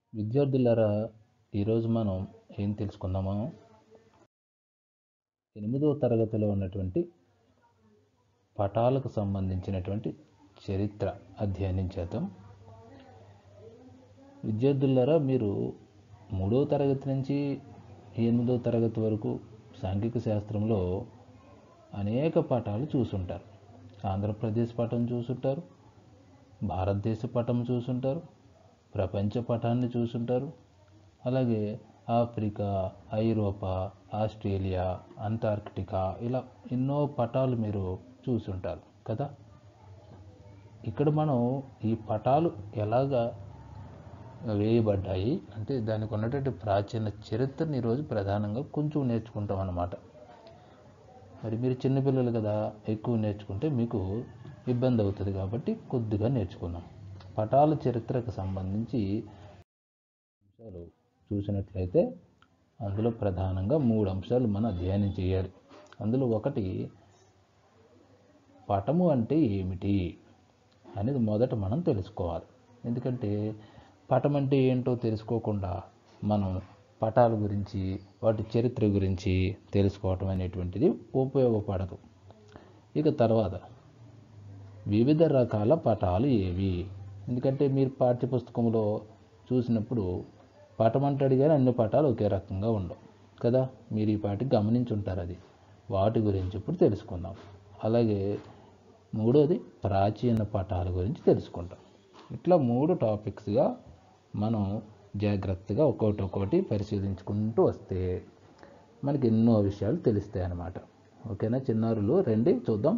విద్యార్థులారా ఈరోజు మనం ఏం తెలుసుకుందామా ఎనిమిదవ తరగతిలో ఉన్నటువంటి పటాలకు సంబంధించినటువంటి చరిత్ర అధ్యయనం చేద్దాం విద్యార్థులారా మీరు మూడవ తరగతి నుంచి ఎనిమిదవ తరగతి వరకు సాంఘిక శాస్త్రంలో అనేక పాఠాలు చూసుంటారు ఆంధ్రప్రదేశ్ పటం చూసుంటారు భారతదేశ పటం చూసుంటారు ప్రపంచ పటాన్ని చూసుంటారు అలాగే ఆఫ్రికా ఐరోపా ఆస్ట్రేలియా అంటార్కిటికా ఇలా ఎన్నో పటాలు మీరు చూసుంటారు కదా ఇక్కడ మనం ఈ పటాలు ఎలాగా వేయబడ్డాయి అంటే దానికి ఉన్నటువంటి ప్రాచీన చరిత్రని ఈరోజు ప్రధానంగా కొంచెం నేర్చుకుంటాం అన్నమాట మరి మీరు చిన్నపిల్లలు కదా ఎక్కువ నేర్చుకుంటే మీకు ఇబ్బంది అవుతుంది కాబట్టి కొద్దిగా నేర్చుకుందాం పటాల చరిత్రకు సంబంధించి అంశాలు చూసినట్లయితే అందులో ప్రధానంగా మూడు అంశాలు మనం అధ్యయనం చేయాలి అందులో ఒకటి పటము అంటే ఏమిటి అనేది మొదట మనం తెలుసుకోవాలి ఎందుకంటే పటం అంటే ఏంటో తెలుసుకోకుండా మనం పటాల గురించి వాటి చరిత్ర గురించి తెలుసుకోవటం అనేటువంటిది ఉపయోగపడదు ఇక తర్వాత వివిధ రకాల పటాలు ఏవి ఎందుకంటే మీరు పాఠ్యపుస్తకంలో చూసినప్పుడు పటం అంటే అడిగారు అన్ని పటాలు ఒకే రకంగా ఉండవు కదా మీరు ఈ పాటికి గమనించి ఉంటారు అది వాటి గురించి ఇప్పుడు తెలుసుకుందాం అలాగే మూడోది ప్రాచీన పటాల గురించి తెలుసుకుంటాం ఇట్లా మూడు టాపిక్స్గా మనం జాగ్రత్తగా ఒక్కొక్కటి ఒక్కొక్కటి పరిశీలించుకుంటూ వస్తే మనకి ఎన్నో విషయాలు తెలుస్తాయి అన్నమాట ఓకేనా చిన్నారులు రండి చూద్దాం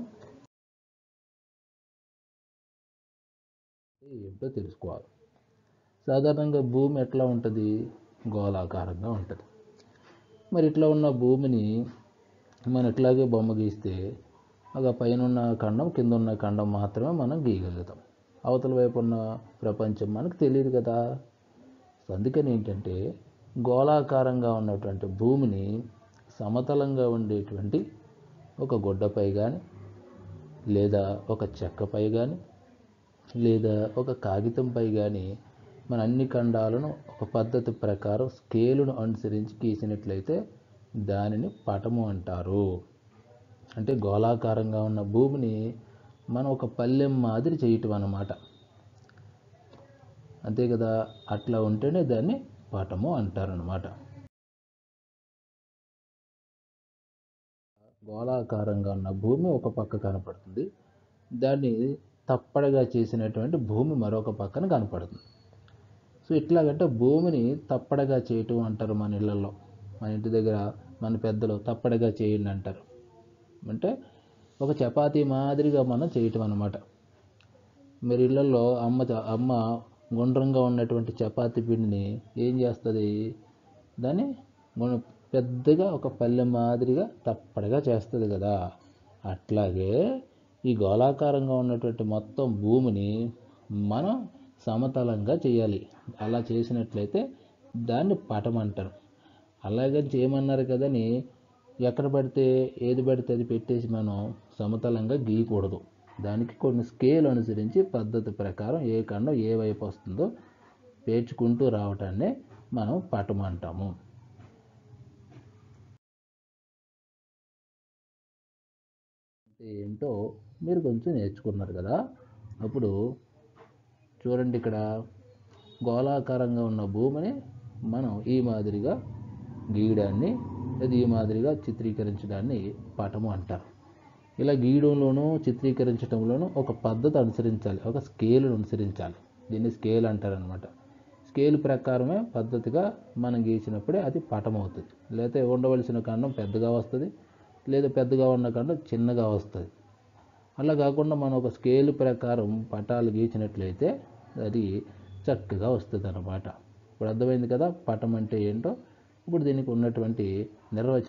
ఏంటో తెలుసుకోవాలి సాధారణంగా భూమి ఎట్లా ఉంటుంది గోళాకారంగా ఉంటుంది మరి ఇట్లా ఉన్న భూమిని మనం ఇట్లాగే బొమ్మ గీస్తే ఒక పైన ఉన్న ఖండం కింద ఉన్న ఖండం మాత్రమే మనం గీయగలుగుతాం అవతల వైపు ఉన్న ప్రపంచం మనకు తెలియదు కదా సో అందుకని ఏంటంటే గోళాకారంగా ఉన్నటువంటి భూమిని సమతలంగా ఉండేటువంటి ఒక గుడ్డపై కానీ లేదా ఒక చెక్కపై కానీ లేదా ఒక కాగితంపై కానీ మన అన్ని ఖండాలను ఒక పద్ధతి ప్రకారం స్కేలును అనుసరించి గీసినట్లయితే దానిని పటము అంటారు అంటే గోళాకారంగా ఉన్న భూమిని మనం ఒక పల్లెం మాదిరి చేయటం అన్నమాట అంతే కదా అట్లా ఉంటేనే దాన్ని పటము అంటారనమాట గోళాకారంగా ఉన్న భూమి ఒక పక్క కనపడుతుంది దాన్ని తప్పడగా చేసినటువంటి భూమి మరొక పక్కన కనపడుతుంది సో ఇట్లాగంటే భూమిని తప్పడగా చేయటం అంటారు మన ఇళ్ళల్లో మన ఇంటి దగ్గర మన పెద్దలు తప్పడగా చేయండి అంటారు అంటే ఒక చపాతీ మాదిరిగా మనం చేయటం అన్నమాట మీరు ఇళ్ళల్లో అమ్మ అమ్మ గుండ్రంగా ఉన్నటువంటి చపాతీ పిండిని ఏం చేస్తుంది దాన్ని పెద్దగా ఒక పల్లె మాదిరిగా తప్పడగా చేస్తుంది కదా అట్లాగే ఈ గోళాకారంగా ఉన్నటువంటి మొత్తం భూమిని మనం సమతలంగా చేయాలి అలా చేసినట్లయితే దాన్ని పటం అంటారు అలాగని చేయమన్నారు కదని ఎక్కడ పడితే ఏది పడితే అది పెట్టేసి మనం సమతలంగా గీయకూడదు దానికి కొన్ని స్కేల్ అనుసరించి పద్ధతి ప్రకారం ఏ ఖండం ఏ వైపు వస్తుందో పేర్చుకుంటూ రావటాన్ని మనం పటం అంటాము ఏంటో మీరు కొంచెం నేర్చుకున్నారు కదా అప్పుడు చూడండి ఇక్కడ గోళాకారంగా ఉన్న భూమిని మనం ఈ మాదిరిగా గీయడాన్ని లేదా ఈ మాదిరిగా చిత్రీకరించడాన్ని పటము అంటారు ఇలా గీయడంలోనూ చిత్రీకరించడంలోనూ ఒక పద్ధతి అనుసరించాలి ఒక స్కేల్ను అనుసరించాలి దీన్ని స్కేల్ అంటారనమాట స్కేల్ ప్రకారమే పద్ధతిగా మనం గీసినప్పుడే అది పటం అవుతుంది లేకపోతే ఉండవలసిన ఖండం పెద్దగా వస్తుంది లేదా పెద్దగా ఉన్న ఖండం చిన్నగా వస్తుంది అలా కాకుండా మనం ఒక స్కేల్ ప్రకారం పటాలు గీచినట్లయితే అది చక్కగా వస్తుంది అన్నమాట ఇప్పుడు అర్థమైంది కదా పటం అంటే ఏంటో ఇప్పుడు దీనికి ఉన్నటువంటి నిర్వచనం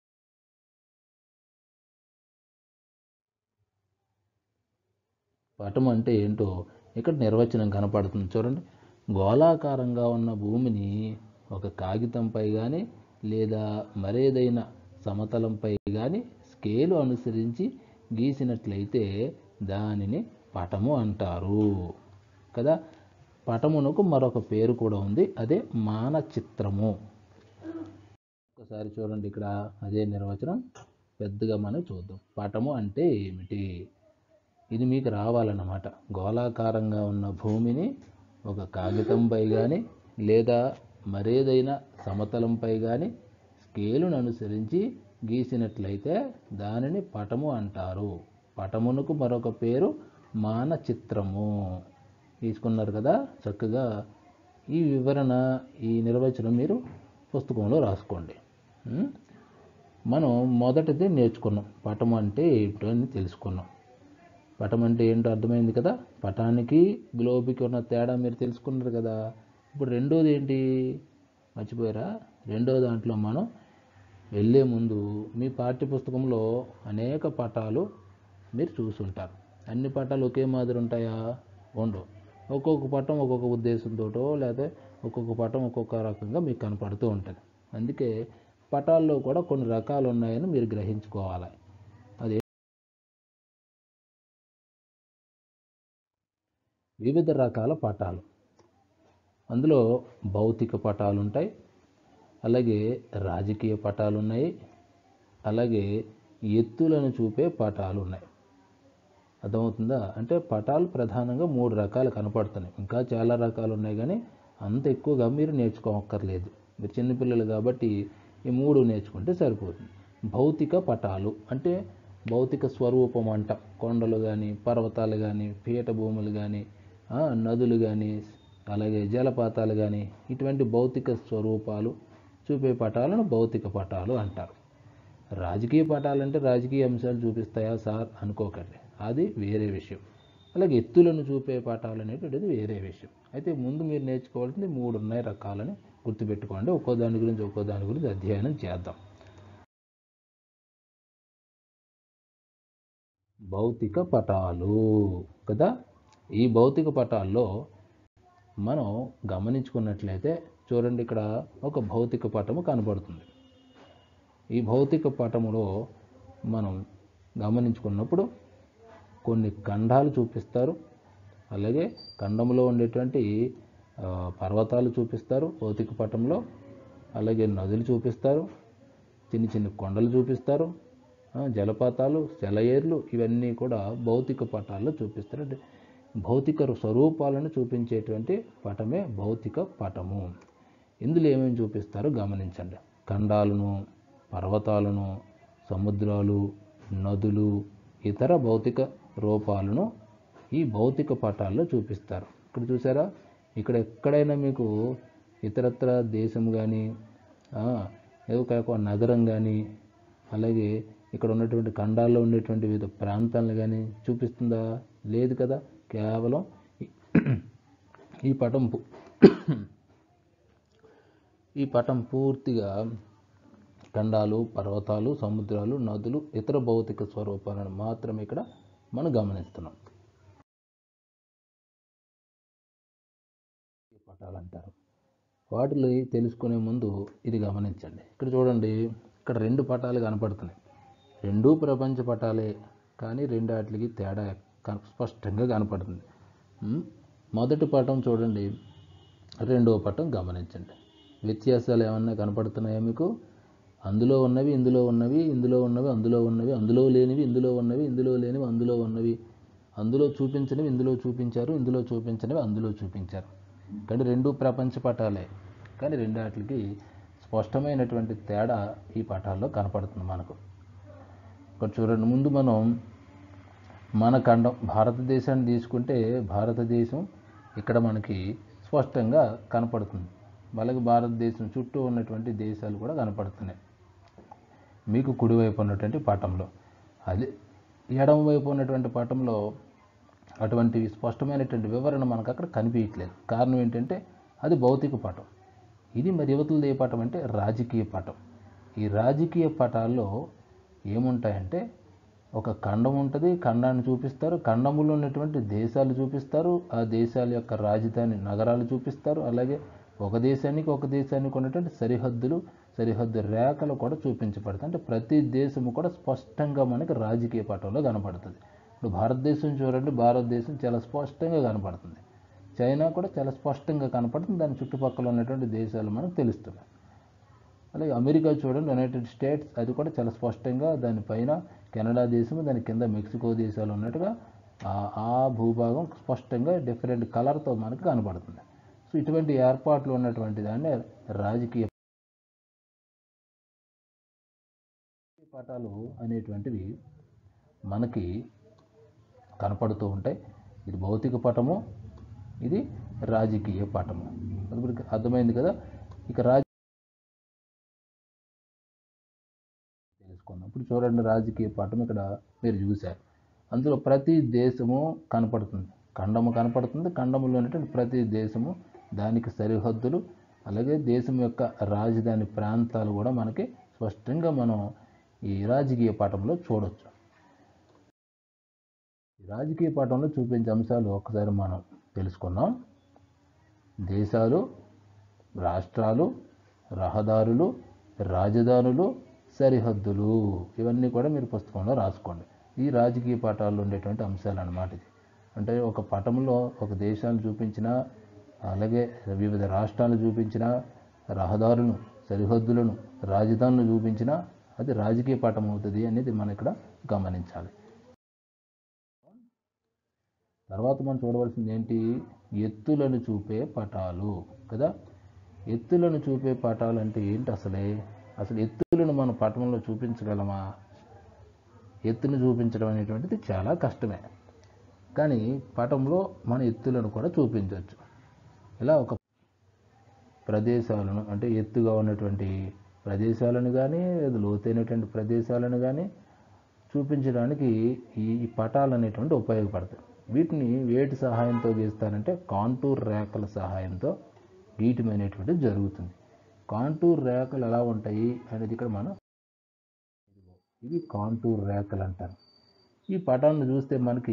పటం అంటే ఏంటో ఇక్కడ నిర్వచనం కనపడుతుంది చూడండి గోళాకారంగా ఉన్న భూమిని ఒక కాగితంపై కానీ లేదా మరేదైనా సమతలంపై కానీ స్కేలు అనుసరించి గీసినట్లయితే దానిని పటము అంటారు కదా పటమునకు మరొక పేరు కూడా ఉంది అదే మానచిత్రము ఒకసారి చూడండి ఇక్కడ అదే నిర్వచనం పెద్దగా మనం చూద్దాం పటము అంటే ఏమిటి ఇది మీకు రావాలన్నమాట గోళాకారంగా ఉన్న భూమిని ఒక కాగితంపై కానీ లేదా మరేదైనా సమతలంపై కానీ స్కేలును అనుసరించి గీసినట్లయితే దానిని పటము అంటారు పటమునకు మరొక పేరు మానచిత్రము తీసుకున్నారు కదా చక్కగా ఈ వివరణ ఈ నిర్వచనం మీరు పుస్తకంలో రాసుకోండి ఉం? మనం మొదటిది నేర్చుకున్నాం పటం అంటే ఏమిటో అని తెలుసుకున్నాం పటం అంటే ఏంటో అర్థమైంది కదా పటానికి గ్లోబుకి ఉన్న తేడా మీరు తెలుసుకున్నారు కదా ఇప్పుడు రెండోది ఏంటి మర్చిపోయారా రెండో దాంట్లో మనం వెళ్ళే ముందు మీ పాఠ్య పుస్తకంలో అనేక పటాలు మీరు చూసుంటారు అన్ని పటాలు ఒకే మాదిరి ఉంటాయా ఉండవు ఒక్కొక్క పటం ఒక్కొక్క ఉద్దేశంతోటో లేదా ఒక్కొక్క పటం ఒక్కొక్క రకంగా మీకు కనపడుతూ ఉంటుంది అందుకే పటాల్లో కూడా కొన్ని రకాలు ఉన్నాయని మీరు గ్రహించుకోవాలి అది వివిధ రకాల పటాలు అందులో భౌతిక పటాలు ఉంటాయి అలాగే రాజకీయ పటాలు ఉన్నాయి అలాగే ఎత్తులను చూపే పటాలు ఉన్నాయి అర్థమవుతుందా అంటే పటాలు ప్రధానంగా మూడు రకాలు కనపడుతున్నాయి ఇంకా చాలా రకాలు ఉన్నాయి కానీ అంత ఎక్కువగా మీరు నేర్చుకోక్కర్లేదు మీరు చిన్నపిల్లలు కాబట్టి ఈ మూడు నేర్చుకుంటే సరిపోతుంది భౌతిక పటాలు అంటే భౌతిక స్వరూపం అంట కొండలు కానీ పర్వతాలు కానీ పీఠభూములు కానీ నదులు కానీ అలాగే జలపాతాలు కానీ ఇటువంటి భౌతిక స్వరూపాలు చూపే పటాలను భౌతిక పటాలు అంటారు రాజకీయ పటాలు అంటే రాజకీయ అంశాలు చూపిస్తాయా సార్ అనుకోకండి అది వేరే విషయం అలాగే ఎత్తులను చూపే పాఠాలు అనేటువంటిది వేరే విషయం అయితే ముందు మీరు నేర్చుకోవాల్సింది మూడు ఉన్నాయి రకాలని గుర్తుపెట్టుకోండి ఒక్కో దాని గురించి ఒక్కో దాని గురించి అధ్యయనం చేద్దాం భౌతిక పటాలు కదా ఈ భౌతిక పటాల్లో మనం గమనించుకున్నట్లయితే చూడండి ఇక్కడ ఒక భౌతిక పటము కనబడుతుంది ఈ భౌతిక పటములో మనం గమనించుకున్నప్పుడు కొన్ని ఖండాలు చూపిస్తారు అలాగే ఖండంలో ఉండేటువంటి ఆ, పర్వతాలు చూపిస్తారు భౌతిక పటంలో అలాగే నదులు చూపిస్తారు చిన్న చిన్న కొండలు చూపిస్తారు ఆ, జలపాతాలు సెలయేర్లు ఇవన్నీ కూడా భౌతిక పటాల్లో చూపిస్తారు అంటే భౌతిక స్వరూపాలను చూపించేటువంటి పటమే భౌతిక పటము ఇందులో ఏమేమి చూపిస్తారో గమనించండి ఖండాలను పర్వతాలను సముద్రాలు నదులు ఇతర భౌతిక రూపాలను ఈ భౌతిక పటాల్లో చూపిస్తారు ఇక్కడ చూసారా ఇక్కడ ఎక్కడైనా మీకు ఇతరత్ర దేశం కానీ ఏదో కాక నగరం కానీ అలాగే ఇక్కడ ఉన్నటువంటి ఖండాల్లో ఉండేటువంటి వివిధ ప్రాంతాలను కానీ చూపిస్తుందా లేదు కదా కేవలం ఈ- ఈ పటం పు- ఈ పటం పూర్తిగా ఖండాలు పర్వతాలు సముద్రాలు నదులు ఇతర భౌతిక స్వరూపాలను మాత్రమే ఇక్కడ మనం గమనిస్తున్నాం ఈ పటాలు అంటారు వాటిని తెలుసుకునే ముందు ఇది గమనించండి ఇక్కడ చూడండి ఇక్కడ రెండు పటాలు కనపడుతున్నాయి రెండూ ప్రపంచ పటాలే కానీ రెండు వాటికి తేడా కన- స్పష్టంగా కనపడుతుంది ఉమ్, మొదటి పటం చూడండి రెండవ పటం గమనించండి వ్యత్యాసాలు ఏమన్నా కనపడుతున్నాయా మీకు అందులో ఉన్నవి ఇందులో ఉన్నవి ఇందులో ఉన్నవి అందులో ఉన్నవి అందులో లేనివి ఇందులో ఉన్నవి ఇందులో లేనివి అందులో ఉన్నవి అందులో చూపించినవి ఇందులో చూపించారు ఇందులో చూపించినవి అందులో చూపించారు కానీ రెండు ప్రపంచ పటాలే కానీ రెండు వాటికి స్పష్టమైనటువంటి తేడా ఈ పటాల్లో కనపడుతుంది మనకు ఇక్కడ చూడండి ముందు మనం మన ఖండం భారతదేశాన్ని తీసుకుంటే భారతదేశం ఇక్కడ మనకి స్పష్టంగా కనపడుతుంది అలాగే భారతదేశం చుట్టూ ఉన్నటువంటి దేశాలు కూడా కనపడుతున్నాయి మీకు కుడివైపు ఉన్నటువంటి పటంలో అదే ఎడమ వైపు ఉన్నటువంటి పటంలో అటువంటి స్పష్టమైనటువంటి వివరణ మనకు అక్కడ కనిపించట్లేదు కారణం ఏంటంటే అది భౌతిక పటం ఇది మరి యువతలది ఏ పటం అంటే రాజకీయ పటం ఈ రాజకీయ పటాల్లో ఏముంటాయంటే ఒక ఖండం ఉంటుంది ఖండాన్ని చూపిస్తారు ఖండములో ఉన్నటువంటి దేశాలు చూపిస్తారు ఆ దేశాల యొక్క రాజధాని నగరాలు చూపిస్తారు అలాగే ఒక దేశానికి ఒక దేశానికి ఉన్నటువంటి సరిహద్దులు సరిహద్దు రేఖలు కూడా చూపించబడతాయి అంటే ప్రతి దేశము కూడా స్పష్టంగా మనకి రాజకీయ పటంలో కనపడుతుంది ఇప్పుడు భారతదేశం చూడండి భారతదేశం చాలా స్పష్టంగా కనపడుతుంది చైనా కూడా చాలా స్పష్టంగా కనపడుతుంది దాని చుట్టుపక్కల ఉన్నటువంటి దేశాలు మనకు తెలుస్తున్నాయి అలాగే అమెరికా చూడండి యునైటెడ్ స్టేట్స్ అది కూడా చాలా స్పష్టంగా దానిపైన కెనడా దేశం దాని కింద మెక్సికో దేశాలు ఉన్నట్టుగా ఆ- ఆ భూభాగం స్పష్టంగా డిఫరెంట్ కలర్తో మనకు కనపడుతుంది సో ఇటువంటి ఏర్పాట్లు ఉన్నటువంటి దాన్ని రాజకీయ పటాలు అనేటువంటివి మనకి కనపడుతూ ఉంటాయి ఇది భౌతిక పటము ఇది రాజకీయ పటము అది మనకి అర్థమైంది కదా ఇక రాజ తెలుసుకుందాం ఇప్పుడు చూడండి రాజకీయ పటం ఇక్కడ మీరు చూశారు అందులో ప్రతి దేశము కనపడుతుంది ఖండము కనపడుతుంది ఖండములో ఉన్నటువంటి ప్రతి దేశము దానికి సరిహద్దులు అలాగే దేశం యొక్క రాజధాని ప్రాంతాలు కూడా మనకి స్పష్టంగా మనం ఈ రాజకీయ పాఠంలో చూడొచ్చు ఈ రాజకీయ పాఠంలో చూపించే అంశాలు ఒకసారి మనం తెలుసుకుందాం దేశాలు రాష్ట్రాలు రహదారులు రాజధానులు సరిహద్దులు ఇవన్నీ కూడా మీరు పుస్తకంలో రాసుకోండి ఈ రాజకీయ పాఠాల్లో ఉండేటువంటి అంశాలు అన్నమాట ఇది అంటే ఒక పటంలో ఒక దేశాన్ని చూపించిన అలాగే వివిధ రాష్ట్రాలు చూపించిన రహదారులను సరిహద్దులను రాజధానులు చూపించిన అది రాజకీయ పాఠం అవుతుంది అనేది మనం ఇక్కడ గమనించాలి తర్వాత మనం చూడవలసింది ఏంటి ఎత్తులను చూపే పటాలు కదా ఎత్తులను చూపే పటాలు అంటే ఏంటి అసలే అసలు ఎత్తులను మన పటంలో చూపించగలమా ఎత్తును చూపించడం అనేటువంటిది చాలా కష్టమే కానీ పటంలో మన ఎత్తులను కూడా చూపించవచ్చు ఇలా ఒక ప్రదేశాలను అంటే ఎత్తుగా ఉన్నటువంటి ప్రదేశాలను కానీ లేదా లోతైనటువంటి ప్రదేశాలను కానీ చూపించడానికి ఈ ఈ పటాలు అనేటువంటి ఉపయోగపడతాయి వీటిని వేటి సహాయంతో గీస్తారంటే కాంటూర్ రేఖల సహాయంతో గీయటం అనేటువంటిది జరుగుతుంది కాంటూర్ రేఖలు ఎలా ఉంటాయి అనేది ఇక్కడ మనం ఇవి కాంటూర్ రేఖలు అంటారు ఈ పటాన్ని చూస్తే మనకి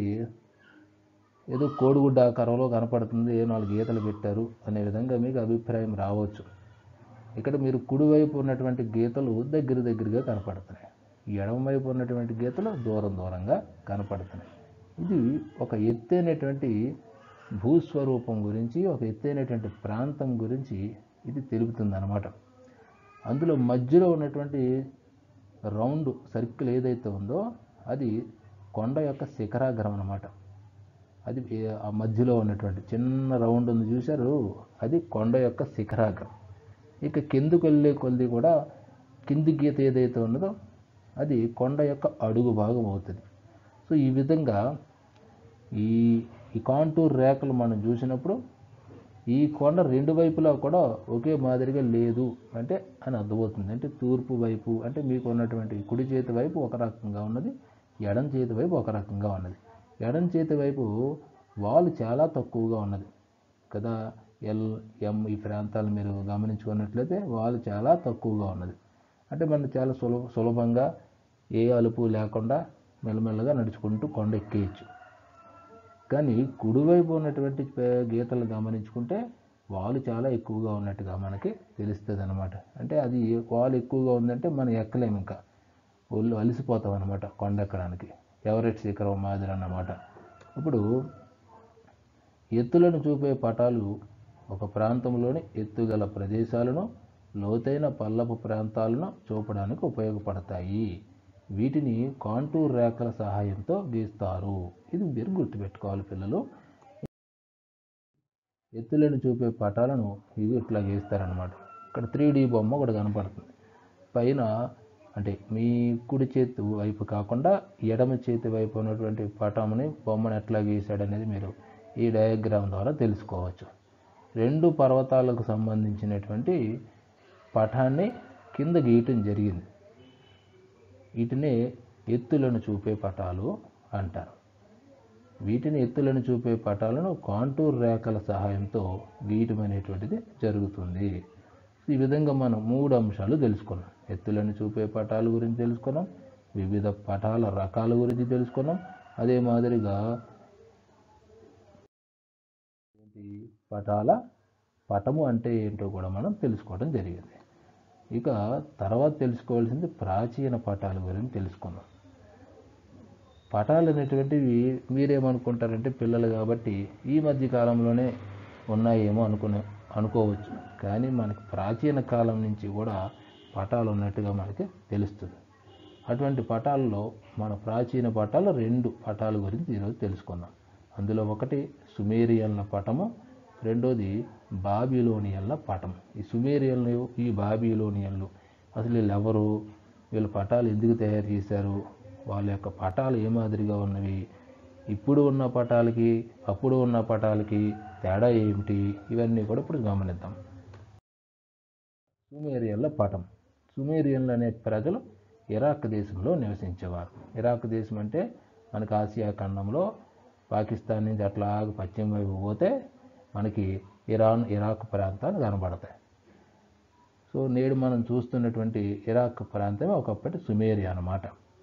ఏదో కోడిగుడ్డ ఆకారంలో కనపడుతుంది ఏ నాలుగు గీతలు పెట్టారు అనే విధంగా మీకు అభిప్రాయం రావచ్చు ఇక్కడ మీరు కుడివైపు ఉన్నటువంటి గీతలు దగ్గర దగ్గరగా కనపడుతున్నాయి ఎడమవైపు ఉన్నటువంటి గీతలు దూరం దూరంగా కనపడుతున్నాయి ఇది ఒక ఎత్తైనటువంటి భూస్వరూపం గురించి ఒక ఎత్తైనటువంటి ప్రాంతం గురించి ఇది తెలుపుతుంది అనమాట అందులో మధ్యలో ఉన్నటువంటి రౌండ్ సర్కిల్ ఏదైతే ఉందో అది కొండ యొక్క శిఖరాగ్రం అన్నమాట అది ఏ- ఆ మధ్యలో ఉన్నటువంటి చిన్న రౌండ్ ఉంది చూశారు అది కొండ యొక్క శిఖరాగ్రం ఇక కిందకు వెళ్ళే కొద్ది కూడా కింది గీత ఏదైతే ఉన్నదో అది కొండ యొక్క అడుగు భాగం అవుతుంది సో ఈ విధంగా ఈ ఈ కాంటూర్ రేఖలు మనం చూసినప్పుడు ఈ కొండ రెండు వైపులా కూడా ఒకే మాదిరిగా లేదు అంటే అని అర్థమవుతుంది అంటే తూర్పు వైపు అంటే మీకు ఉన్నటువంటి కుడి చేతి వైపు ఒక రకంగా ఉన్నది ఎడం చేతి వైపు ఒక రకంగా ఉన్నది ఎడం చేతి వైపు వాలు చాలా తక్కువగా ఉన్నది కదా ఎల్ ఎం ఈ ప్రాంతాలు మీరు గమనించుకున్నట్లయితే వాలు చాలా తక్కువగా ఉన్నది అంటే మనం చాలా సులభ సులభంగా ఏ అలుపు లేకుండా మెల్లమెల్లగా నడుచుకుంటూ కొండ ఎక్కేయచ్చు కానీ కుడివైపు ఉన్నటువంటి పే- గీతలు గమనించుకుంటే వాలు చాలా ఎక్కువగా ఉన్నట్టుగా మనకి తెలుస్తుంది అనమాట అంటే అది వాలు ఎక్కువగా ఉందంటే మనం ఎక్కలేము ఇంకా ఒళ్ళు అలసిపోతాం అనమాట కొండ ఎక్కడానికి ఎవరెస్ట్ శిఖరం మాదిరి అన్నమాట ఇప్పుడు ఎత్తులను చూపే పటాలు ఒక ప్రాంతంలోని ఎత్తుగల ప్రదేశాలను లోతైన పల్లపు ప్రాంతాలను చూపడానికి ఉపయోగపడతాయి వీటిని కాంటూర్ రేఖల సహాయంతో గీస్తారు ఇది మీరు గుర్తుపెట్టుకోవాలి పిల్లలు ఎత్తులను చూపే పటాలను ఇది ఇట్లా గీస్తారనమాట ఇక్కడ త్రీ డి బొమ్మ ఒకటి కనపడుతుంది పైన అంటే మీ కుడి చేతి వైపు కాకుండా ఎడమ చేతి వైపు ఉన్నటువంటి పటంని బొమ్మను ఎట్లా గీశాడనేది మీరు ఈ డయాగ్రామ్ ద్వారా తెలుసుకోవచ్చు రెండు పర్వతాలకు సంబంధించినటువంటి పటాన్ని కింద గీయటం జరిగింది వీటిని ఎత్తులను చూపే పటాలు అంటారు వీటిని ఎత్తులను చూపే పటాలను కాంటూర్ రేఖల సహాయంతో గీయటం అనేటువంటిది జరుగుతుంది ఈ విధంగా మనం మూడు అంశాలు తెలుసుకున్నాం ఎత్తులను చూపే పటాల గురించి తెలుసుకున్నాం వివిధ పటాల రకాల గురించి తెలుసుకున్నాం అదే మాదిరిగా ఏంటి పటాల పటము అంటే ఏంటో కూడా మనం తెలుసుకోవడం జరిగింది ఇక తర్వాత తెలుసుకోవాల్సింది ప్రాచీన పటాల గురించి తెలుసుకుందాం పటాలు అనేటువంటివి మీరేమనుకుంటారంటే పిల్లలు కాబట్టి ఈ మధ్య కాలంలోనే ఉన్నాయేమో అనుకునే అనుకోవచ్చు కానీ మనకి ప్రాచీన కాలం నుంచి కూడా పటాలు ఉన్నట్టుగా మనకి తెలుస్తుంది అటువంటి పటాలలో మన ప్రాచీన పటాలు రెండు పటాల గురించి ఈరోజు తెలుసుకుందాం అందులో ఒకటి సుమేరియన్ల పటము రెండోది బాబిలోనియన్ల పటం ఈ సుమేరియన్లు ఈ బాబిలోనియన్లు అసలు వీళ్ళు ఎవరు వీళ్ళ పటాలు ఎందుకు తయారు చేశారు వాళ్ళ యొక్క పటాలు ఏ మాదిరిగా ఉన్నవి ఇప్పుడు ఉన్న పటాలకి అప్పుడు ఉన్న పటాలకి తేడా ఏమిటి ఇవన్నీ కూడా ఇప్పుడు గమనిద్దాం సుమేరియన్ల పటం సుమేరియన్లు అనే ప్రజలు ఇరాక్ దేశంలో నివసించేవారు ఇరాక్ దేశం అంటే మనకి ఆసియా ఖండంలో పాకిస్తాన్ నుంచి అట్లా పశ్చిమ వైపు పోతే మనకి ఇరాన్ ఇరాక్ ప్రాంతాలు కనబడతాయి సో నేడు మనం చూస్తున్నటువంటి ఇరాక్ ప్రాంతం ఒకప్పటి సుమేరియా అన్నమాట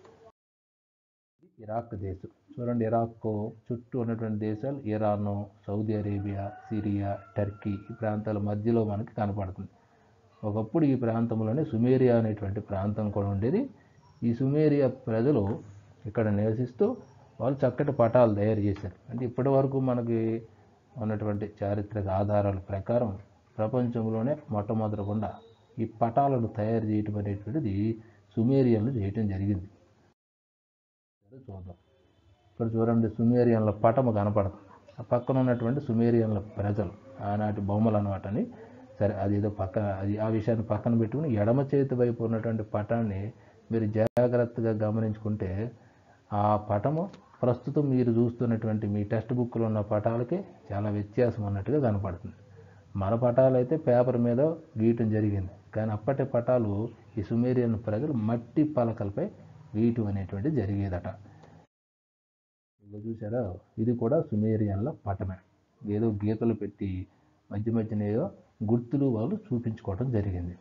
ఇరాక్ దేశం చూడండి ఇరాక్ చుట్టూ ఉన్నటువంటి దేశాలు Iran Saudi Arabia Syria Turkey ఈ ప్రాంతాల మధ్యలో మనకి కనపడుతుంది ఒకప్పుడు ఈ ప్రాంతంలోనే సుమేరియా అనేటువంటి ప్రాంతం కూడా ఉండేది ఈ సుమేరియా ప్రజలు ఇక్కడ నివసిస్తూ వాళ్ళు చక్కటి పటాలు తయారు చేశారు అంటే ఇప్పటి వరకు మనకి ఉన్నటువంటి చారిత్రక ఆధారాల ప్రకారం ప్రపంచంలోనే మొట్టమొదటికుండా ఈ పటాలను తయారు చేయటం అనేటువంటిది సుమేరియన్లు చేయటం జరిగింది సరే చూద్దాం ఇక్కడ చూడండి సుమేరియన్ల పటము కనపడుతుంది ఆ పక్కన ఉన్నటువంటి సుమేరియన్ల ప్రజలు ఆనాటి బొమ్మలు అనమాట అని సరే అది ఏదో పక్కన అది ఆ విషయాన్ని పక్కన పెట్టుకుని ఎడమ చేతి వైపు ఉన్నటువంటి పటాన్ని మీరు జాగ్రత్తగా గమనించుకుంటే ఆ పటము ప్రస్తుతం మీరు చూస్తున్నటువంటి మీ టెక్స్ట్ బుక్లో ఉన్న పటాలకి చాలా వ్యత్యాసం ఉన్నట్టుగా కనపడుతుంది మన పటాలు అయితే పేపర్ మీద గీయటం జరిగింది కానీ అప్పటి పటాలు ఈ సుమేరియన్ ప్రజలు మట్టి పలకలపై గీయటం అనేటువంటిది జరిగేదట ఇదిగో చూసారా ఇది కూడా సుమేరియన్ల పటమే ఏదో గీతలు పెట్టి మధ్య మధ్యన ఏదో గుర్తులు వాళ్ళు చూపించుకోవడం జరిగింది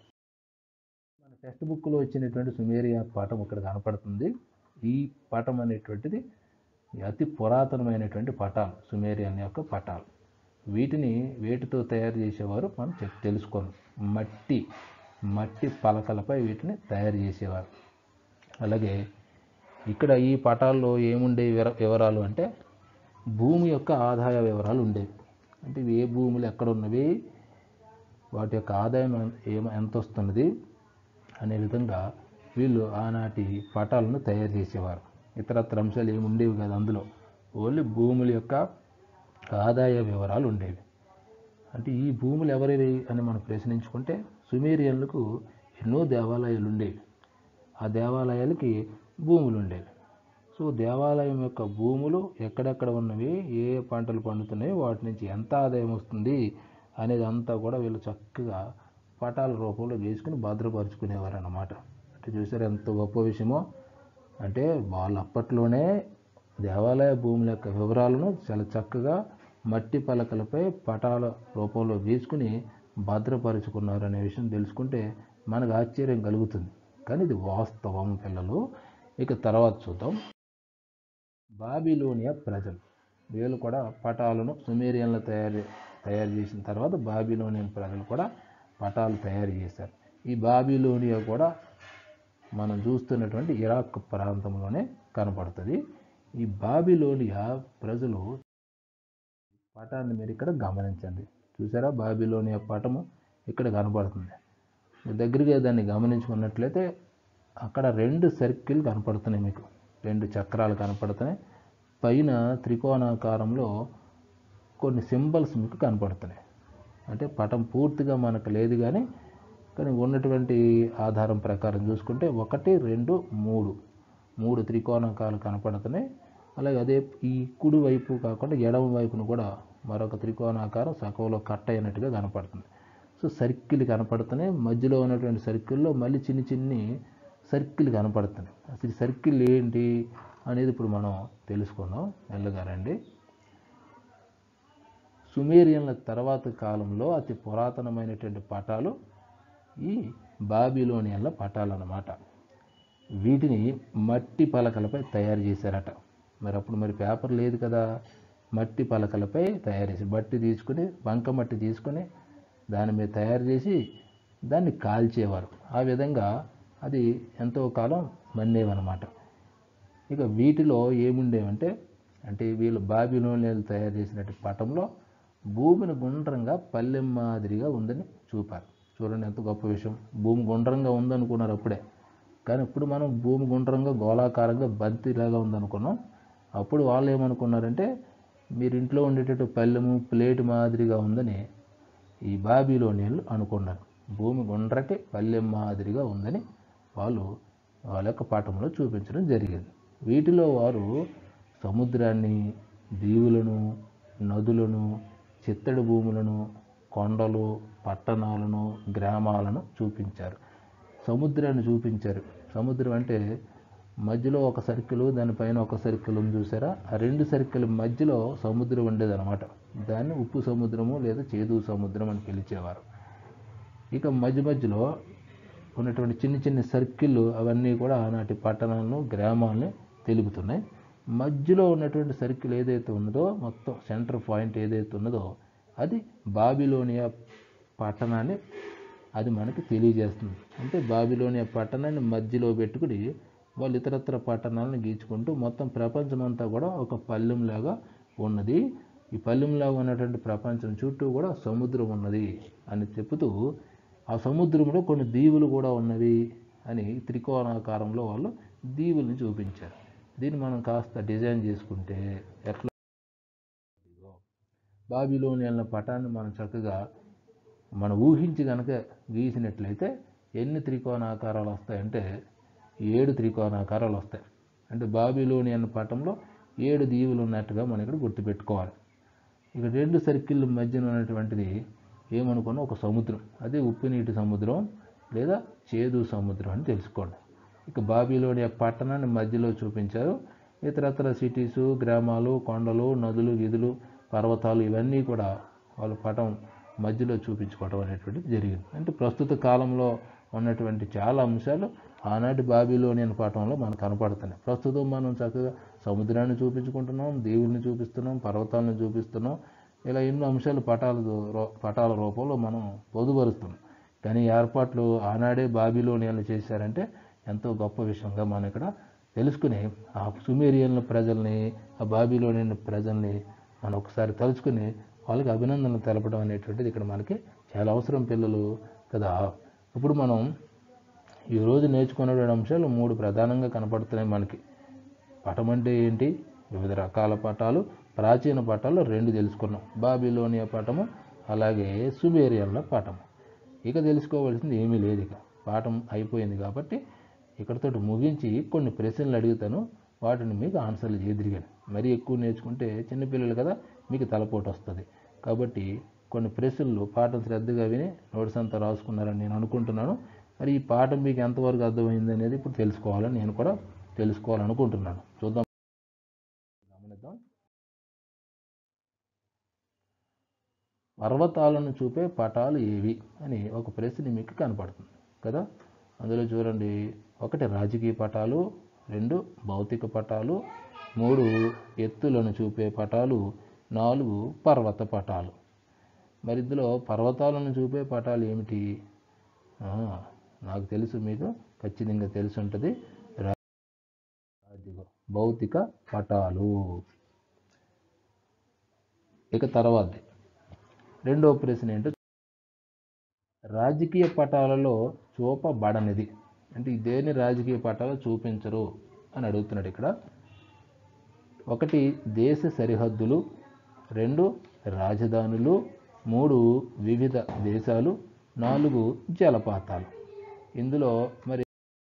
మన టెక్స్ట్ బుక్లో వచ్చినటువంటి సుమేరియా పాఠం ఇక్కడ కనపడుతుంది ఈ పటం అనేటువంటిది అతి పురాతనమైనటువంటి పటాలు సుమేరియన్ యొక్క పటాలు వీటిని వేటితో తయారు చేసేవారు మనం చెప్ తెలుసుకోను మట్టి మట్టి పలకలపై వీటిని తయారు చేసేవారు అలాగే ఇక్కడ ఈ పటాల్లో ఏముండే వివర- వివరాలు అంటే భూమి యొక్క ఆదాయ వివరాలు ఉండేవి అంటే ఇవి ఏ భూములు ఎక్కడ ఉన్నవి వాటి యొక్క ఆదాయం ఎన్- ఏమ ఎంత వస్తున్నది అనే విధంగా వీళ్ళు ఆనాటి పటాలను తయారు చేసేవారు ఇతరత్ర అంశాలు ఏమి ఉండేవి కాదు అందులో ఓన్లీ భూముల యొక్క ఆదాయ వివరాలు ఉండేవి అంటే ఈ భూములు ఎవరివి అని మనం ప్రశ్నించుకుంటే సుమేరియన్లకు ఎన్నో దేవాలయాలు ఉండేవి ఆ దేవాలయాలకి భూములు ఉండేవి సో దేవాలయం యొక్క భూములు ఎక్కడెక్కడ ఉన్నవి ఏ ఏ పంటలు పండుతున్నాయి వాటి నుంచి ఎంత ఆదాయం వస్తుంది అనేది అంతా కూడా వీళ్ళు చక్కగా పటాల రూపంలో వేసుకుని భద్రపరుచుకునేవారు అన్నమాట అంటే చూసారు ఎంత గొప్ప విషయమో అంటే వాళ్ళు అప్పట్లోనే దేవాలయ భూముల యొక్క వివరాలను చాలా చక్కగా మట్టి పలకలపై పటాల రూపంలో వేసుకుని భద్రపరుచుకున్నారు అనే విషయం తెలుసుకుంటే మనకు ఆశ్చర్యం కలుగుతుంది కానీ ఇది వాస్తవం పిల్లలు ఇక తర్వాత చూద్దాం బాబిలోనియా ప్రజలు వీళ్ళు కూడా పటాలను సుమేరియన్లు తయారు తయారు చేసిన తర్వాత బాబిలోనియన్ ప్రజలు కూడా పటాలు తయారు చేశారు ఈ బాబిలోనియా కూడా మనం చూస్తున్నటువంటి ఇరాక్ ప్రాంతంలోనే కనపడుతుంది ఈ బాబిలోనియా ప్రజలు పటాన్ని మీరు ఇక్కడ గమనించండి చూసారా బాబిలోనియా పటము ఇక్కడ కనపడుతుంది మీరు దగ్గరగా దాన్ని గమనించుకున్నట్లయితే అక్కడ రెండు సర్కిల్ కనపడుతున్నాయి మీకు రెండు చక్రాలు కనపడుతున్నాయి పైన త్రికోణాకారంలో కొన్ని సింబల్స్ మీకు కనపడుతున్నాయి అంటే పటం పూర్తిగా మనకు లేదు కానీ కానీ ఉన్నటువంటి ఆధారం ప్రకారం చూసుకుంటే ఒకటి రెండు మూడు మూడు త్రికోణాకాలు కనపడుతున్నాయి అలాగే అదే ఈ కుడి వైపు కాకుండా ఎడమ వైపును కూడా మరొక త్రికోణాకారం సగంలో కట్ అయినట్టుగా కనపడుతుంది సో సర్కిల్ కనపడుతున్నాయి మధ్యలో ఉన్నటువంటి సర్కిల్లో మళ్ళీ చిన్ని చిన్ని సర్కిల్ కనపడుతున్నాయి అసలు ఈ సర్కిల్ ఏంటి అనేది ఇప్పుడు మనం తెలుసుకుందాం మెల్లగా రండి సుమేరియన్ల తర్వాత కాలంలో అతి పురాతనమైనటువంటి పటాలు ఈ బాబిలోనియన్ల పటాలు అన్నమాట వీటిని మట్టి పలకలపై తయారు చేశారట మరి అప్పుడు మరి పేపర్ లేదు కదా మట్టి పలకలపై తయారు చేసి మట్టి తీసుకుని బంక మట్టి తీసుకొని దాని మీద తయారు చేసి దాన్ని కాల్చేవారు ఆ విధంగా అది ఎంతో కాలం మన్నేవన్నమాట ఇక వీటిలో ఏముండేవంటే అంటే వీళ్ళు బాబిలోనియలు తయారు చేసినట్టు పటంలో భూమిని గుండ్రంగా పల్లెం మాదిరిగా ఉందని చూపారు చూడండి ఎంత గొప్ప విషయం భూమి గుండ్రంగా ఉందనుకున్నారు అప్పుడే కానీ ఇప్పుడు మనం భూమి గుండ్రంగా గోళాకారంగా బంతిలాగా ఉందనుకున్నాం అప్పుడు వాళ్ళు ఏమనుకున్నారంటే మీరు ఇంట్లో ఉండేటట్టు పల్లెము ప్లేట్ మాదిరిగా ఉందని ఈ బాబీలోనియన్లు అనుకున్నారు భూమి గుండ్రటి పల్లెం మాదిరిగా ఉందని వాళ్ళు వాళ్ళ యొక్క పాఠంలో చూపించడం జరిగింది వీటిలో వారు సముద్రాన్ని దీవులను నదులను చిత్తడి భూములను కొండలు పట్టణాలను గ్రామాలను చూపించారు సముద్రాన్ని చూపించారు సముద్రం అంటే మధ్యలో ఒక సర్కిల్ దానిపైన ఒక సర్కిల్ ఉంది చూసారా ఆ రెండు సర్కిల్ మధ్యలో సముద్రం ఉండేదన్నమాట దాన్ని ఉప్పు సముద్రము లేదా చేదు సముద్రం అని పిలిచేవారు ఇక మధ్య మధ్యలో ఉన్నటువంటి చిన్న చిన్న సర్కిల్ అవన్నీ కూడా ఆనాటి పట్టణాలను గ్రామాలని తెలుపుతున్నాయి మధ్యలో ఉన్నటువంటి సర్కిల్ ఏదైతే ఉన్నదో మొత్తం సెంటర్ పాయింట్ ఏదైతే ఉన్నదో అది బాబిలోనియా పట్టణాన్ని అది మనకి తెలియజేస్తుంది అంటే బాబిలోనియా పట్టణాన్ని మధ్యలో పెట్టుకుని వాళ్ళు ఇతరత్ర పట్టణాలను గీచుకుంటూ మొత్తం ప్రపంచం అంతా కూడా ఒక పల్లెంలాగా ఉన్నది ఈ పల్లెంలాగా ఉన్నటువంటి ప్రపంచం చుట్టూ కూడా సముద్రం ఉన్నది అని చెబుతూ ఆ సముద్రంలో కొన్ని దీవులు కూడా ఉన్నవి అని త్రికోణాకారంలో వాళ్ళు దీవుల్ని చూపించారు దీన్ని మనం కాస్త డిజైన్ చేసుకుంటే ఎట్లా బాబిలోనియన్ల పటాన్ని మనం చక్కగా మనం ఊహించి కనుక గీసినట్లయితే ఎన్ని త్రికోణాకారాలు వస్తాయంటే ఏడు త్రికోణాకారాలు వస్తాయి అంటే బాబిలోనియన్ పటంలో ఏడు దీవులు ఉన్నట్టుగా మనం ఇక్కడ గుర్తుపెట్టుకోవాలి ఇక రెండు సర్కిల్ మధ్యన ఉన్నటువంటిది ఏమనుకున్నా ఒక సముద్రం అదే ఉప్పు నీటి సముద్రం లేదా చేదు సముద్రం అని తెలుసుకోండి ఇక బాబీలోని పట్టణాన్ని మధ్యలో చూపించారు ఇతరత్ర సిటీసు గ్రామాలు కొండలు నదులు వీధులు పర్వతాలు ఇవన్నీ కూడా వాళ్ళ పటం మధ్యలో చూపించుకోవడం అనేటువంటిది జరిగింది అంటే ప్రస్తుత కాలంలో ఉన్నటువంటి చాలా అంశాలు ఆనాటి బాబీలోనియన్ పాఠంలో మనకు కనపడుతున్నాయి ప్రస్తుతం మనం చక్కగా సముద్రాన్ని చూపించుకుంటున్నాం దేవుడిని చూపిస్తున్నాం పర్వతాలను చూపిస్తున్నాం ఇలా ఎన్నో అంశాలు పటాల రూ- పటాల రూపంలో మనం పొందుపరుస్తున్నాం కానీ ఈ ఏర్పాట్లు ఆనాడే బాబీలోనియన్లు చేశారంటే ఎంతో గొప్ప విషయంగా మనం ఇక్కడ తెలుసుకుని ఆ సుమేరియన్ల ప్రజల్ని ఆ బాబీలోనియన్ ప్రజల్ని మనం ఒకసారి తలుచుకుని వాళ్ళకి అభినందనలు తెలపడం అనేటువంటిది ఇక్కడ మనకి చాలా అవసరం పిల్లలు కదా ఇప్పుడు మనం ఈరోజు నేర్చుకున్నటువంటి అంశాలు మూడు ప్రధానంగా కనపడుతున్నాయి మనకి పటం అంటే ఏంటి వివిధ రకాల పటాలు ప్రాచీన పటాలు రెండు తెలుసుకున్నాం బాబిలోనియా పటము అలాగే సుబేరియన్ల పటము ఇక తెలుసుకోవాల్సింది ఏమీ లేదు ఇక పాఠం అయిపోయింది కాబట్టి ఇక్కడతో ముగించి కొన్ని ప్రశ్నలు అడుగుతాను వాటిని మీకు ఆన్సర్లు చేదిరిగాను మరీ ఎక్కువ నేర్చుకుంటే చిన్నపిల్లలు కదా మీకు తలపోటు వస్తుంది కాబట్టి కొన్ని ప్రశ్నలు పాఠం శ్రద్ధగా విని నోట్స్ అంతా రాసుకున్నారని నేను అనుకుంటున్నాను మరి ఈ పాఠం మీకు ఎంతవరకు అర్థమైంది అనేది ఇప్పుడు తెలుసుకోవాలని నేను కూడా తెలుసుకోవాలనుకుంటున్నాను చూద్దాం గమనిద్దాం పర్వతాలను చూపే పటాలు ఏవి అని ఒక ప్రశ్న మీకు కనపడుతుంది కదా అందులో చూడండి ఒకటి రాజకీయ పటాలు రెండు భౌతిక పటాలు మూడు ఎత్తులను చూపే పటాలు నాలుగు పర్వత పటాలు మరి ఇందులో పర్వతాలను చూపే పటాలు ఏమిటి ఆ, నాకు తెలుసు మీకు ఖచ్చితంగా తెలిసి ఉంటుంది రా- అదిగో, భౌతిక పటాలు ఇక తర్వాత రెండవ ప్రశ్న ఏంటో రాజకీయ పటాలలో చూపబడనిది అంటే దేని రాజకీయ పటాలు చూపించరు అని అడుగుతున్నాడు ఇక్కడ ఒకటి దేశ సరిహద్దులు రెండు రాజధానులు మూడు వివిధ దేశాలు నాలుగు జలపాతాలు ఇందులో మరి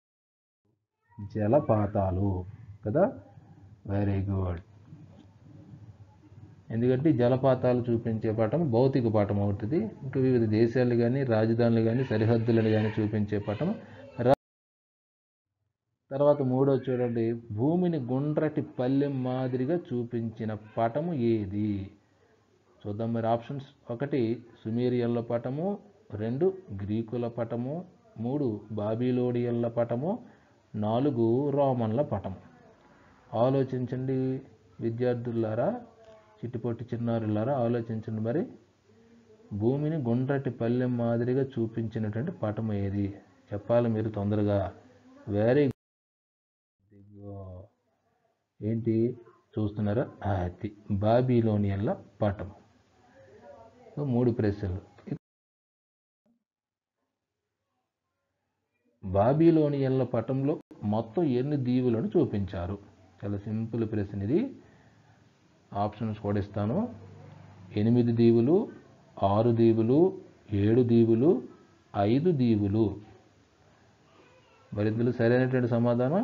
జలపాతాలు కదా వెరీ గుడ్ ఎందుకంటే ఈ జలపాతాలు చూపించే పటం భౌతిక పటం అవుతుంది ఇంకా వివిధ దేశాలు కానీ రాజధానులు కానీ సరిహద్దులను కానీ చూపించే పటం రా- తర్వాత మూడో చూడండి భూమిని గుండ్రటి పల్లెం మాదిరిగా చూపించిన పటము ఏది చూద్దాం మరి ఆప్షన్స్ ఒకటి సుమేరియన్ల పటము రెండు గ్రీకుల పటము మూడు బాబిలోడియన్ల పటము నాలుగు రోమన్ల పటము ఆలోచించండి విద్యార్థులారా చిట్టుపొట్టి చిన్నారులారా ఆలోచించండి మరి భూమిని గుండ్రటి పల్లెం మాదిరిగా చూపించినటువంటి పటం ఏది చెప్పాలి మీరు తొందరగా వెరీ ఏంటి చూస్తున్నారా అది బాబిలోనియన్ల పటం సో మూడు ప్రశ్నలు బాబిలోనియన్ల పటంలో మొత్తం ఎన్ని దీవులను చూపించారు చాలా సింపుల్ ప్రశ్న ఇది ఆప్షన్స్ కూడా ఇస్తాను ఎనిమిది దీవులు ఆరు దీవులు ఏడు దీవులు ఐదు దీవులు మరి ఇందులో సరైనటువంటి సమాధానం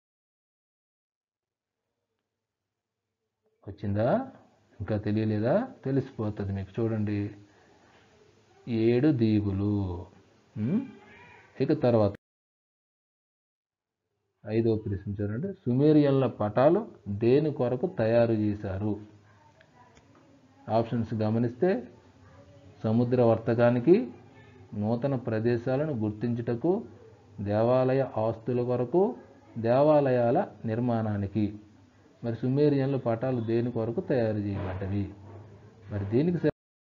వచ్చిందా ఇంకా తెలియలేదా తెలిసిపోతుంది మీకు చూడండి ఏడు దీవులు ఉమ్, ఇక తర్వాత ఐదో ప్రశ్న చూడండి సుమేరియన్ల పటాలు దేని కొరకు తయారు చేశారు ఆప్షన్స్ గమనిస్తే సముద్ర వర్తకానికి నూతన ప్రదేశాలను గుర్తించుటకు దేవాలయ ఆస్తుల కొరకు దేవాలయాల నిర్మాణానికి మరి సుమేరియన్ల పటాలు దేని కొరకు తయారు చేయబడ్డవి మరి దీనికి సరి-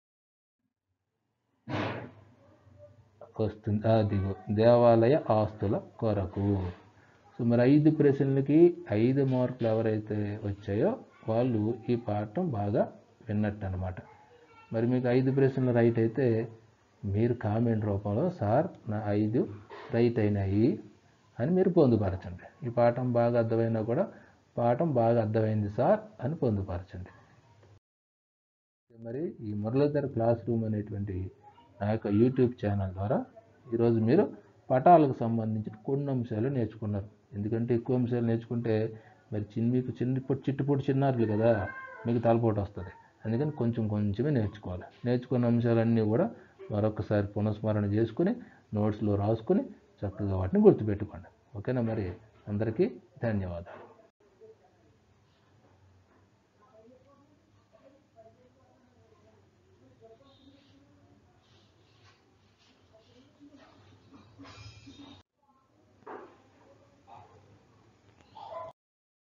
వస్తుంది అదిగో దేవాలయ ఆస్తుల కొరకు సో మరి ఐదు ప్రశ్నలకి ఐదు మార్కులు ఎవరైతే వచ్చాయో వాళ్ళు ఈ పాఠం బాగా విన్నట్టు అనమాట మరి మీకు ఐదు ప్రశ్నలు రైట్ అయితే మీరు కామెంట్ రూపంలో సార్ నా ఐదు రైట్ అయినాయి అని మీరు పొందుపరచండి ఈ పాఠం బాగా అర్థమైనా కూడా పాఠం బాగా అర్థమైంది సార్ అని పొందుపరచండి మరి ఈ మురళీధర్ క్లాస్ రూమ్ అనేటువంటి నా యొక్క యూట్యూబ్ ఛానల్ ద్వారా ఈరోజు మీరు పటాలకు సంబంధించిన కొన్ని అంశాలు నేర్చుకున్నారు ఎందుకంటే ఎక్కువ అంశాలు నేర్చుకుంటే మరి చిన్న మీకు చిన్న పొట్టి చిట్టుపొట్టి చిన్నారులు కదా మీకు తలపోటు వస్తుంది అందుకని కొంచెం కొంచెమే నేర్చుకోవాలి నేర్చుకున్న అంశాలన్నీ కూడా మరొకసారి పునఃస్మరణ చేసుకుని నోట్స్లో రాసుకుని చక్కగా వాటిని గుర్తుపెట్టుకోండి ఓకేనా మరి అందరికీ ధన్యవాదాలు